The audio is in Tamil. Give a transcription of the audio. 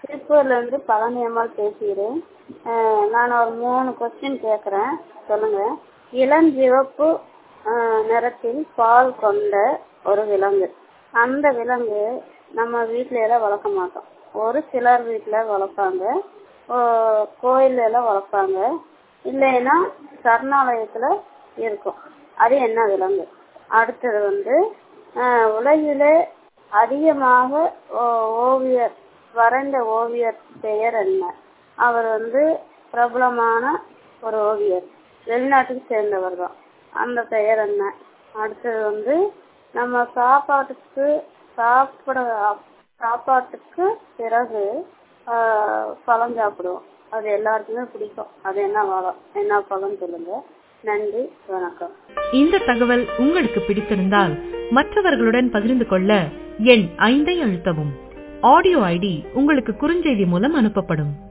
திருப்பூர்லேருந்து பழனி அம்மாள் பேசுகிறேன் நான் ஒரு மூணு கொஸ்டின் கேட்குறேன் சொல்லுங்கள் இளஞ்சிவப்பு நிறத்தில் பால் கொண்ட ஒரு விலங்கு அந்த விலங்கு நம்ம வீட்டில எல்லாம் வளர்க்க மாட்டோம் ஒரு சிலர் வீட்டில் வளர்ப்பாங்க கோயில்ல எல்லாம் வளர்ப்பாங்க இல்லைன்னா சரணாலயத்தில் இருக்கும் அது என்ன விலங்கு அடுத்தது வந்து உலகிலே அதிகமாக ஓவியர் வரைந்த ஓவியர் பெயர் என்ன அவர் வந்து பிரபலமான ஒரு ஓவியர் வெளிநாட்டுக்கு சேர்ந்தவர் தான் அந்த பெயர் என்ன அடுத்தது வந்து நம்ம சாப்பாட்டுக்கு சாப்பிட சாப்பாட்டுக்கு பிறகு பழம் சாப்பிடுவோம் அது எல்லாருக்குமே பிடிக்கும் அது என்ன பழம் என்ன பழம் சொல்லுங்க நன்றி வணக்கம் இந்த தகவல் உங்களுக்கு பிடித்திருந்தால் மற்றவர்களுடன் பகிர்ந்து கொள்ள எண் ஐந்தை அழுத்தவும் ஆடியோ ஐடி உங்களுக்கு குறுஞ்செய்தி மூலம் அனுப்பப்படும்